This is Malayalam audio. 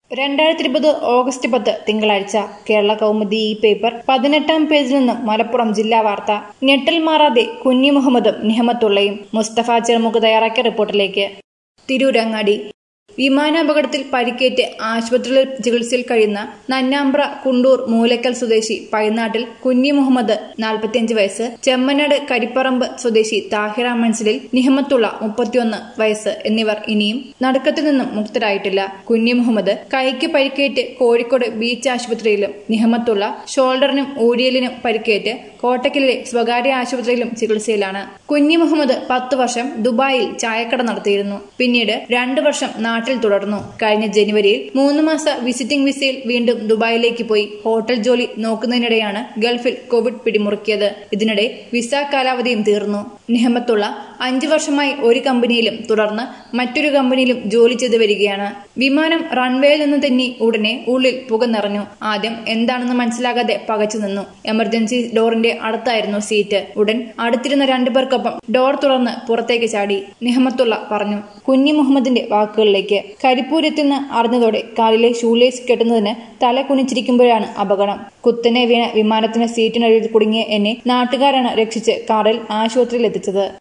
രണ്ടായിരത്തി ഇരുപത് ഓഗസ്റ്റ് പത്ത് തിങ്കളാഴ്ച കേരള കൗമുദി ഈ പേപ്പർ പതിനെട്ടാം പേജിൽ നിന്നും മലപ്പുറം ജില്ലാ വാർത്ത ഞെട്ടൽ മാറാതെ കുഞ്ഞി മുഹമ്മദും നിഹമത്തുള്ളയും മുസ്തഫ ചെറുമുഖ് തയ്യാറാക്കിയ റിപ്പോർട്ടിലേക്ക് തിരൂരങ്ങാടി വിമാനാപകടത്തിൽ പരിക്കേറ്റ് ആശുപത്രിയിൽ ചികിത്സയിൽ കഴിയുന്ന നന്നാമ്പ്ര കുണ്ടൂർ മൂലക്കൽ സ്വദേശി പൈനാട്ടിൽ കുഞ്ഞി മുഹമ്മദ് നാൽപ്പത്തിയഞ്ച് വയസ്സ് ചെമ്മനാട് കരിപ്പറമ്പ് സ്വദേശി താഹിറ മൻസിലിൽ നിഹമത്തുള്ള മുപ്പത്തിയൊന്ന് വയസ്സ് എന്നിവർ ഇനിയും നടുക്കത്തിൽ നിന്നും മുക്തരായിട്ടില്ല കുഞ്ഞി മുഹമ്മദ് കൈക്ക് പരിക്കേറ്റ് കോഴിക്കോട് ബീച്ച് ആശുപത്രിയിലും നിഹമത്തുള്ള ഷോൾഡറിനും ഊരിയലിനും പരിക്കേറ്റ് കോട്ടക്കലിലെ സ്വകാര്യ ആശുപത്രിയിലും ചികിത്സയിലാണ് കുഞ്ഞി മുഹമ്മദ് പത്തു വർഷം ദുബായിൽ ചായക്കട നടത്തിയിരുന്നു പിന്നീട് രണ്ടു വർഷം നാട്ടിൽ തുടർന്നു കഴിഞ്ഞ ജനുവരിയിൽ മൂന്ന് മാസ വിസിറ്റിംഗ് വിസയിൽ വീണ്ടും ദുബായിലേക്ക് പോയി ഹോട്ടൽ ജോലി നോക്കുന്നതിനിടെയാണ് ഗൾഫിൽ കോവിഡ് പിടിമുറുക്കിയത് ഇതിനിടെ വിസ കാലാവധിയും തീർന്നു നിഹമത്തുള്ള അഞ്ചു വർഷമായി ഒരു കമ്പനിയിലും തുടർന്ന് മറ്റൊരു കമ്പനിയിലും ജോലി ചെയ്തു വരികയാണ് വിമാനം റൺവേയിൽ നിന്ന് തെന്നി ഉടനെ ഉള്ളിൽ പുക നിറഞ്ഞു ആദ്യം എന്താണെന്ന് മനസ്സിലാകാതെ പകച്ചു നിന്നു എമർജൻസി ഡോറിന്റെ അടുത്തായിരുന്നു സീറ്റ് ഉടൻ അടുത്തിരുന്ന രണ്ടുപേർക്കൊപ്പം ഡോർ തുറന്ന് പുറത്തേക്ക് ചാടി നിഹമത്തുള്ള പറഞ്ഞു കുഞ്ഞി മുഹമ്മദിന്റെ വാക്കുകളിലേക്ക് കരിപ്പൂരെത്തുന്ന അറിഞ്ഞതോടെ കാലിലെ ഷൂലേസ് കെട്ടുന്നതിന് തല കുനിച്ചിരിക്കുമ്പോഴാണ് അപകടം കുത്തനെ വീണ വിമാനത്തിന് സീറ്റിനടിയിൽ കുടുങ്ങിയ എന്നെ നാട്ടുകാരാണ് രക്ഷിച്ച് കാറിൽ ആശുപത്രിയിൽ എത്തിച്ചത്